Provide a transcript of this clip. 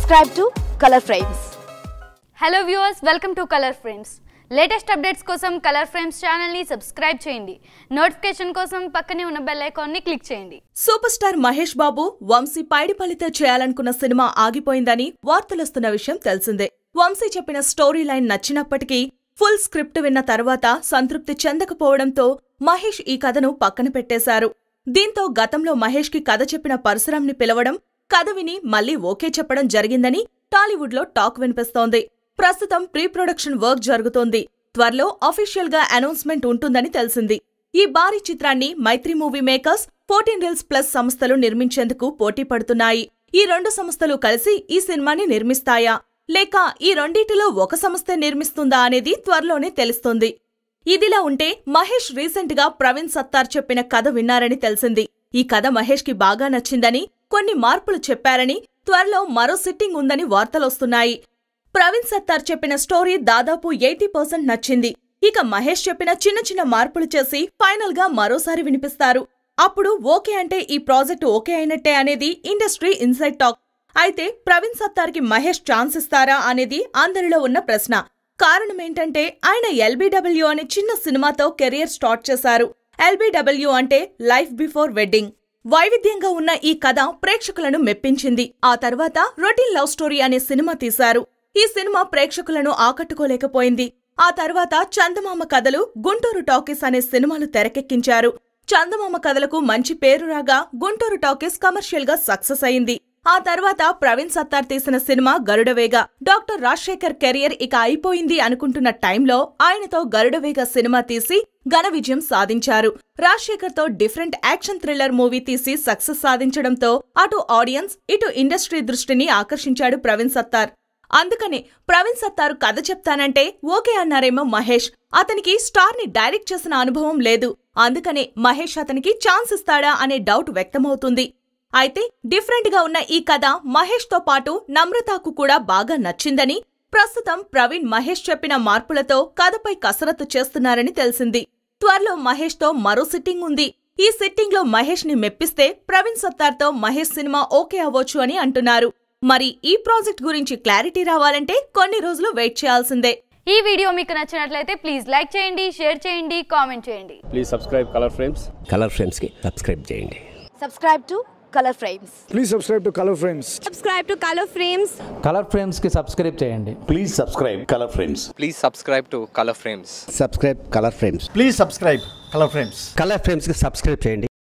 Subscribe to Color Frames. Hello viewers welcome to Color Frames latest updates కోసం Color Frames ఛానల్ని subscribe చేయండి notification కోసం పక్కనే ఉన్న బెల్ ఐకాన్ని క్లిక్ చేయండి సూపర్ స్టార్ మహేష్ బాబు వంశీ పైడిపల్లితో చేయాలనుకున్న సినిమా ఆగిపోయిందని వార్తలొస్తున్న విషయం తెలిసిందే వంశీ చెప్పిన స్టోరీ లైన్ నచ్చినప్పటికీ ఫుల్ స్క్రిప్ట్ విన్న తర్వాత సంతృప్తి చెందకపోవడంతో మహేష్ ఈ కథను పక్కన పెట్టేశారు దీంతో గతంలో మహేష్కి కథ చెప్పిన పరశురాంని పిలవడం కథ విని మళ్లీ ఓకే చెప్పడం జరిగిందని టాలీవుడ్లో టాక్ వినిపిస్తోంది ప్రస్తుతం ప్రీ ప్రొడక్షన్ వర్క్ జరుగుతోంది త్వరలో అఫీషియల్ గా అనౌన్స్మెంట్ ఉంటుందని తెలిసింది ఈ భారీ చిత్రాన్ని Mythri movie makers fourteen reels plus సంస్థలు నిర్మించేందుకు పోటీ పడుతున్నాయి ఈ రెండు సంస్థలు కలిసి ఈ సినిమాని నిర్మిస్తాయా లేక ఈ రెండిటిలో ఒక సంస్థే నిర్మిస్తుందా అనేది త్వరలోనే తెలుస్తుంది ఇదిలా ఉంటే మహేష్ రీసెంట్ గా ప్రవీణ్ సత్తార్ చెప్పిన కథ విన్నారని తెలిసింది ఈ కథ మహేష్ కి బాగా నచ్చిందని కొన్ని మార్పులు చెప్పారని త్వరలో మరో సిట్టింగ్ ఉందని వార్తలొస్తున్నాయి ప్రవీణ్ సత్తార్ చెప్పిన స్టోరీ దాదాపు ఎయిటీ పర్సెంట్ నచ్చింది ఇక మహేష్ చెప్పిన చిన్న చిన్న మార్పులు చేసి ఫైనల్ గా మరోసారి వినిపిస్తారు అప్పుడు ఓకే అంటే ఈ ప్రాజెక్ట్ ఓకే అయినట్టే అనేది ఇండస్ట్రీ ఇన్సైడ్ టాక్ అయితే ప్రవీణ్ సత్తార్కి మహేష్ ఛాన్స్ ఇస్తారా అనేది అందరిలో ఉన్న ప్రశ్న కారణమేంటంటే ఆయన ఎల్బీడబ్ల్యూ అనే చిన్న సినిమాతో కెరియర్ స్టార్ట్ చేశారు ఎల్బీడబ్ల్యూ అంటే లైఫ్ బిఫోర్ వెడ్డింగ్ వైవిధ్యంగా ఉన్న ఈ కథ ప్రేక్షకులను మెప్పించింది ఆ తర్వాత రొటీన్ లవ్ స్టోరీ అనే సినిమా తీశారు ఈ సినిమా ప్రేక్షకులను ఆకట్టుకోలేకపోయింది ఆ తర్వాత చందమామ కథలు గుంటూరు టాకీస్ అనే సినిమాలు తెరకెక్కించారు చందమామ కథలకు మంచి పేరు రాగా గుంటూరు టాకీస్ కమర్షియల్ గా సక్సెస్ అయింది ఆ తర్వాత ప్రవీణ్ సత్తార్ తీసిన సినిమా గరుడవేగ డాక్టర్ రాజశేఖర్ కెరియర్ ఇక అయిపోయింది అనుకుంటున్న టైంలో ఆయనతో గరుడవేగ సినిమా తీసి ఘన విజయం సాధించారు రాజశేఖర్ తో డిఫరెంట్ యాక్షన్ థ్రిల్లర్ మూవీ తీసి సక్సెస్ సాధించడంతో అటు ఆడియన్స్ ఇటు ఇండస్ట్రీ దృష్టిని ఆకర్షించాడు ప్రవీణ్ సత్తార్ అందుకనే ప్రవీణ్ సత్తారు కథ చెప్తానంటే ఓకే అన్నారేమో మహేష్ అతనికి స్టార్ ని డైరెక్ట్ చేసిన అనుభవం లేదు అందుకనే మహేష్ అతనికి ఛాన్స్ ఇస్తాడా అనే డౌట్ వ్యక్తమవుతుంది అయితే డిఫరెంట్ గా ఉన్న ఈ కథ మహేష్ తో పాటు నమ్రతకు కూడా బాగా నచ్చిందని ప్రస్తుతం ప్రవీణ్ మహేష్ చెప్పిన మార్పులతో కథపై కసరత్తు చేస్తున్నారని తెలిసింది త్వరలో మహేష్ తో మరో సిట్టింగ్ ఉంది ఈ సిట్టింగ్ లో మహేష్ ని మెప్పిస్తే ప్రవీణ్ సత్తార్తో మహేష్ సినిమా ఓకే అవ్వొచ్చు అని అంటున్నారు మరి ఈ ప్రాజెక్ట్ గురించి క్లారిటీ రావాలంటే కొన్ని రోజులు వెయిట్ చేయాల్సిందే ఈ వీడియో మీకు నచ్చినట్లయితే ప్లీజ్ లైక్ చేయండి షేర్ చేయండి కామెంట్ చేయండి please subscribe Color Frames Color ఫ్రేమ్స్కి సబ్స్క్రైబ్ చేయండి Subscribe to Color Frames. Please subscribe to Color Frames. subscribe to Color Frames. Color ఫ్రేమ్స్కి సబ్స్క్రైబ్ చేయండి Please subscribe Color Frames. Please subscribe to Color Frames. Subscribe Color Frames Please subscribe Color Frames. Color ఫ్రేమ్స్కి subscribe చేయండి